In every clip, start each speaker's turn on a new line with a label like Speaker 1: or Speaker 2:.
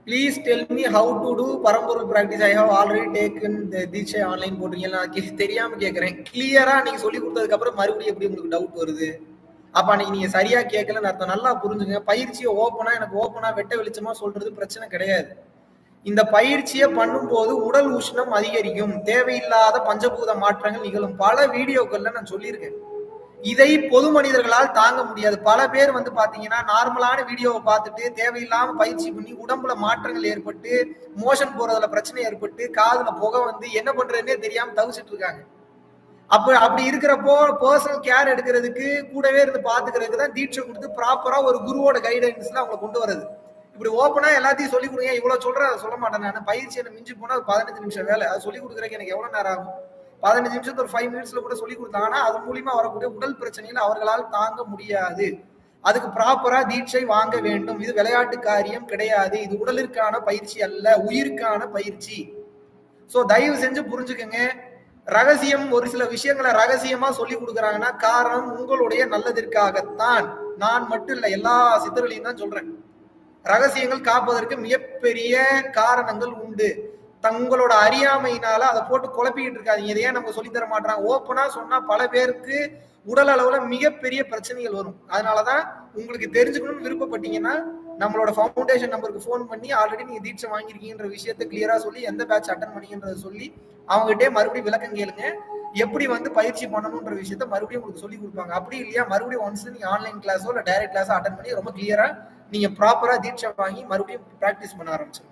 Speaker 1: please tell me how to do பரம்பொருள் practice I have already taken தீட்சை online போட்டிருக்கீங்க நான் கே- தெரியாம கேட்கறேன் கிளியரா நீங்க சொல்லி கொடுத்ததுக்கு அப்புறம் மறுபடியும் எப்படி உங்களுக்கு டவுட் வருது அப்ப அன்னைக்கு நீங்க சரியா கேட்கலன்னு அர்த்தம் நல்லா புரிஞ்சுங்க பயிற்சியை ஓப்பனா எனக்கு ஓப்பனா வெட்ட வெளிச்சமா சொல்றது பிரச்சனை கிடையாது இந்த பயிற்சியை பண்ணும்போது உடல் உஷ்ணம் அதிகரிக்கும் தேவையில்லாத பஞ்சபூத மாற்றங்கள் நிகழும் பல வீடியோக்கள்ல நான் சொல்லியிருக்கேன் இதை பொது மனிதர்களால் தாங்க முடியாது பல பேர் வந்து பாத்தீங்கன்னா நார்மலான வீடியோவை பார்த்துட்டு தேவையில்லாம பயிற்சி பண்ணி உடம்புல மாற்றங்கள் ஏற்பட்டு மோஷன் போறதுல பிரச்சனை ஏற்பட்டு காதுல புகை வந்து என்ன பண்றதுன்னே தெரியாம தவிச்சிட்டு இருக்காங்க அப்ப அப்படி இருக்கிறப்போ பர்சனல் கேர் எடுக்கிறதுக்கு கூடவே இருந்து பாத்துக்கிறதுக்கு தான் தீட்சை கொடுத்து ப்ராப்பரா ஒரு குருவோட கைடன்ஸ்ல அவங்களை கொண்டு வருது இப்படி ஓப்பனா எல்லாத்தையும் சொல்லி கொடுங்க இவ்வளவு சொல்றேன் அதை சொல்ல மாட்டேன் நான் பயிற்சி என்ன மிஞ்சி போனா அது பதினஞ்சு நிமிஷம் வேலை அது சொல்லி கொடுக்குறதுக்கு எனக்கு எவ்வளவு நேரம் ஆகும் பதினஞ்சு நிமிஷத்துக்கு ஒரு ஃபைவ் மினிட்ஸ்ல கூட சொல்லி கொடுத்தாங்கன்னா அது மூலியமா வரக்கூடிய உடல் பிரச்சனைகளை அவர்களால் தாங்க முடியாது அதுக்கு ப்ராப்பரா தீட்சை வாங்க வேண்டும் இது விளையாட்டு காரியம் கிடையாது இது உடலிற்கான பயிற்சி அல்ல உயிருக்கான பயிற்சி சோ தயவு செஞ்சு புரிஞ்சுக்கங்க ரகசியம் ஒரு சில விஷயங்களை ரகசியமா சொல்லி கொடுக்குறாங்கன்னா காரணம் உங்களுடைய நல்லதற்காகத்தான் நான் மட்டும் இல்ல எல்லா சித்தர்களையும் தான் சொல்றேன் ரகசியங்கள் காப்பதற்கு மிகப்பெரிய காரணங்கள் உண்டு தங்களோட அறியாமையினால அதை போட்டு குழப்பிக்கிட்டு இருக்காதீங்க இதை ஏன் நம்ம சொல்லி தர மாட்டாங்க ஓப்பனா சொன்னா பல பேருக்கு உடல் அளவுல மிகப்பெரிய பிரச்சனைகள் வரும் அதனாலதான் உங்களுக்கு தெரிஞ்சுக்கணும்னு விருப்பப்பட்டீங்கன்னா நம்மளோட ஃபவுண்டேஷன் நம்பருக்கு ஃபோன் பண்ணி ஆல்ரெடி நீங்க தீட்சை வாங்கியிருக்கீங்கன்ற விஷயத்த கிளியரா சொல்லி எந்த பேட்ச் அட்டன் பண்ணீங்கன்றத சொல்லி அவங்ககிட்டே மறுபடியும் விளக்கம் கேளுங்க எப்படி வந்து பயிற்சி பண்ணணும்ன்ற விஷயத்த மறுபடியும் உங்களுக்கு சொல்லி கொடுப்பாங்க அப்படி இல்லையா மறுபடியும் ஒன்ஸ் நீங்க ஆன்லைன் கிளாஸோ இல்ல டைரக்ட் கிளாஸோ அட்டன் பண்ணி ரொம்ப கிளியரா நீங்க ப்ராப்பரா தீட்சை வாங்கி மறுபடியும் பிராக்டிஸ் பண்ண ஆரம்பிச்சிருங்க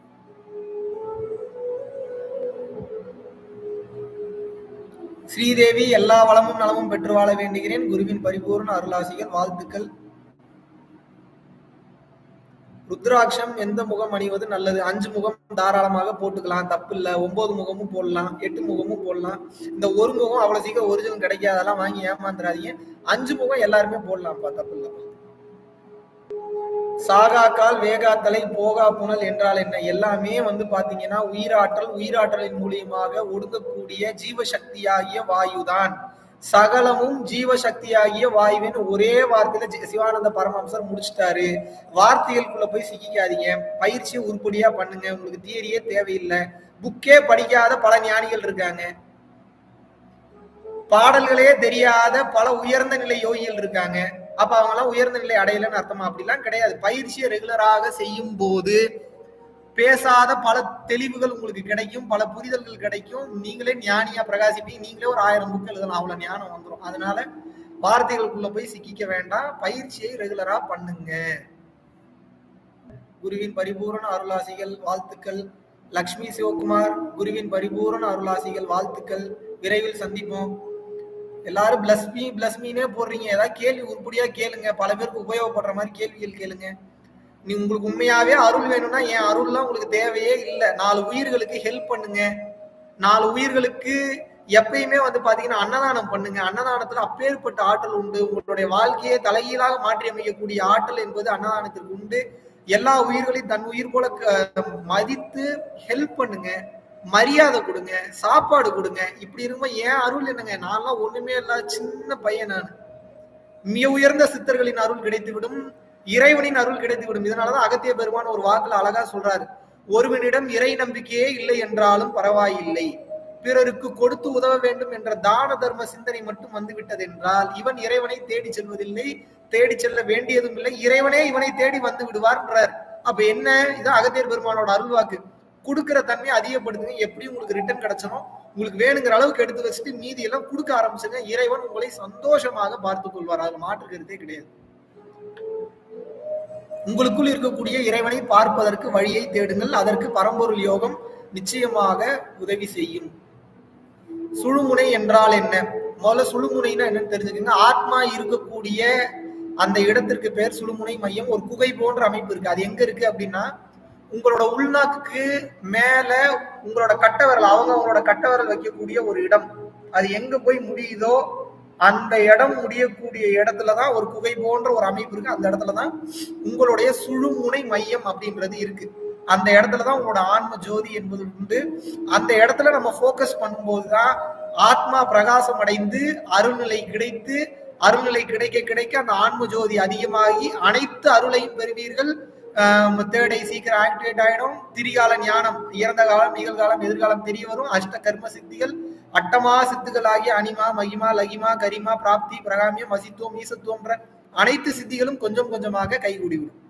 Speaker 1: ஸ்ரீதேவி எல்லா வளமும் நலமும் பெற்று வாழ வேண்டுகிறேன் குருவின் பரிபூர்ண அருளாசிகள் வாழ்த்துக்கள் ருத்ராட்சம் எந்த முகம் அணிவது நல்லது அஞ்சு முகம் தாராளமாக போட்டுக்கலாம் தப்பு இல்ல ஒன்பது முகமும் போடலாம் எட்டு முகமும் போடலாம் இந்த ஒரு முகம் அவ்வளவு சீக்கிரம் ஒரிஜினல் கிடைக்காது அதெல்லாம் வாங்கி ஏமாந்துடாதீங்க அஞ்சு முகம் எல்லாருமே போடலாம்ப்பா தப்பு இல்லப்பா சாகாக்கால் வேகாத்தலை போகா புனல் என்றால் என்ன எல்லாமே வந்து பாத்தீங்கன்னா உயிராற்றல் உயிராற்றலின் மூலியமாக ஒடுங்கக்கூடிய ஜீவசக்தியாகிய வாயுதான் சகலமும் ஜீவசக்தியாகிய வாயுவின் ஒரே வார்த்தையில ஜி- சிவானந்த பரமஹம்சர் முடிச்சிட்டாரு வார்த்தைகளுக்குள்ள போய் சிக்கிக்காதீங்க பயிற்சியை உருப்படியா பண்ணுங்க உங்களுக்கு தியரியே தேவையில்லை புக்கே படிக்காத பல ஞானிகள் இருக்காங்க பாடல்களே தெரியாத பல உயர்ந்த நிலை யோகிகள் இருக்காங்க அப்ப அவங்க எல்லாம் உயர்ந்த நிலை அடையலன்னு அர்த்தமா அப்படிலாம் கிடையாது பயிற்சியை ரெகுலராக செய்யும் போது பேசாத பல தெளிவுகள் உங்களுக்கு கிடைக்கும் பல புரிதல்கள் கிடைக்கும் நீங்களே ஞானியா பிரகாசிப்பீங்க நீங்களே ஒரு ஆயிரம் புக் எழுதலாம் அவ்வளவு ஞானம் வந்துடும் அதனால வார்த்தைகளுக்குள்ள போய் சிக்கிக்க வேண்டாம் பயிற்சியை ரெகுலரா பண்ணுங்க குருவின் பரிபூரண அருளாசிகள் வாழ்த்துக்கள் லக்ஷ்மி சிவகுமார் குருவின் பரிபூரண அருளாசிகள் வாழ்த்துக்கள் விரைவில் சந்திப்போம் எல்லாரும் பிளஸ் மீ பிளஸ் மீனே போடுறீங்க ஏதாவது கேள்வி உருப்படியா கேளுங்க பல பேருக்கு உபயோகப்படுற மாதிரி கேள்விகள் கேளுங்க நீ உங்களுக்கு உண்மையாவே அருள் வேணும்னா என் அருள்லாம் உங்களுக்கு தேவையே இல்லை நாலு உயிர்களுக்கு ஹெல்ப் பண்ணுங்க நாலு உயிர்களுக்கு எப்பயுமே வந்து பாத்தீங்கன்னா அன்னதானம் பண்ணுங்க அன்னதானத்துல அப்பேற்பட்ட ஆற்றல் உண்டு உங்களுடைய வாழ்க்கையை தலைகீழாக மாற்றி அமைக்கக்கூடிய ஆற்றல் என்பது அன்னதானத்திற்கு உண்டு எல்லா உயிர்களையும் தன் உயிர் போல க- மதித்து ஹெல்ப் பண்ணுங்க மரியாதை கொடுங்க சாப்பாடு கொடுங்க இப்படி இருக்கும்போது ஏன் அருள் என்னங்க நான்லாம் ஒண்ணுமே இல்லாத சின்ன பையன் நான் மிக உயர்ந்த சித்தர்களின் அருள் கிடைத்துவிடும் இறைவனின் அருள் கிடைத்துவிடும் இதனாலதான் அகத்திய பெருமான் ஒரு வாக்குல அழகா சொல்றாரு ஒருவனிடம் இறை நம்பிக்கையே இல்லை என்றாலும் பரவாயில்லை பிறருக்கு கொடுத்து உதவ வேண்டும் என்ற தான தர்ம சிந்தனை மட்டும் வந்துவிட்டது என்றால் இவன் இறைவனை தேடி செல்வதில்லை தேடி செல்ல வேண்டியதும் இல்லை இறைவனே இவனை தேடி வந்து விடுவார்ன்றார் அப்ப என்ன இது அகத்தியர் பெருமானோட அருள் வாக்கு கொடுக்கிற தன்மையை அதிகப்படுத்துங்க எப்படி உங்களுக்கு ரிட்டர்ன் கிடைச்சனோ உங்களுக்கு வேணுங்கிற அளவுக்கு எடுத்து வச்சுட்டு மீதி எல்லாம் கொடுக்க ஆரம்பிச்சுங்க இறைவன் உங்களை சந்தோஷமாக பார்த்துக் கொள்வார் அதுல மாற்று கருத்தே கிடையாது உங்களுக்குள் இருக்கக்கூடிய இறைவனை பார்ப்பதற்கு வழியை தேடுங்கள் அதற்கு பரம்பொருள் யோகம் நிச்சயமாக உதவி செய்யும் சுழுமுனை என்றால் என்ன முதல்ல சுழுமுனைன்னா என்னன்னு தெரிஞ்சுக்கங்க ஆத்மா இருக்கக்கூடிய அந்த இடத்திற்கு பேர் சுழுமுனை மையம் ஒரு குகை போன்ற அமைப்பு இருக்கு அது எங்க இருக்கு அப்படின்னா உங்களோட உள்நாக்குக்கு மேல உங்களோட கட்டவிரல் அவங்க அவங்களோட கட்டவிரல் வைக்கக்கூடிய ஒரு இடம் அது எங்க போய் முடியுதோ அந்த இடம் முடியக்கூடிய இடத்துலதான் ஒரு குகை போன்ற ஒரு அமைப்பு இருக்கு அந்த இடத்துலதான் உங்களுடைய சுழுமுனை மையம் அப்படின்றது இருக்கு அந்த இடத்துலதான் உங்களோட ஆன்ம ஜோதி என்பது உண்டு அந்த இடத்துல நம்ம ஃபோக்கஸ் பண்ணும்போதுதான் ஆத்மா பிரகாசம் அடைந்து அருள்நிலை கிடைத்து அருள்நிலை கிடைக்க கிடைக்க அந்த ஆன்ம ஜோதி அதிகமாகி அனைத்து அருளையும் பெறுவீர்கள் தேர்ட் ஐ சீக்கிரம் ஆக்டிவேட் ஆயிடும் திரிகால ஞானம் இறந்த காலம் நிகழ்காலம் எதிர்காலம் தெரிய வரும் அஷ்ட கர்ம சித்திகள் அட்டமா சித்துகள் ஆகிய அனிமா மகிமா லகிமா கரிமா பிராப்தி பிரகாமியம் அசித்துவம் ஈசத்துவம்ன்ற அனைத்து சித்திகளும் கொஞ்சம் கொஞ்சமாக கைகூடி விடும்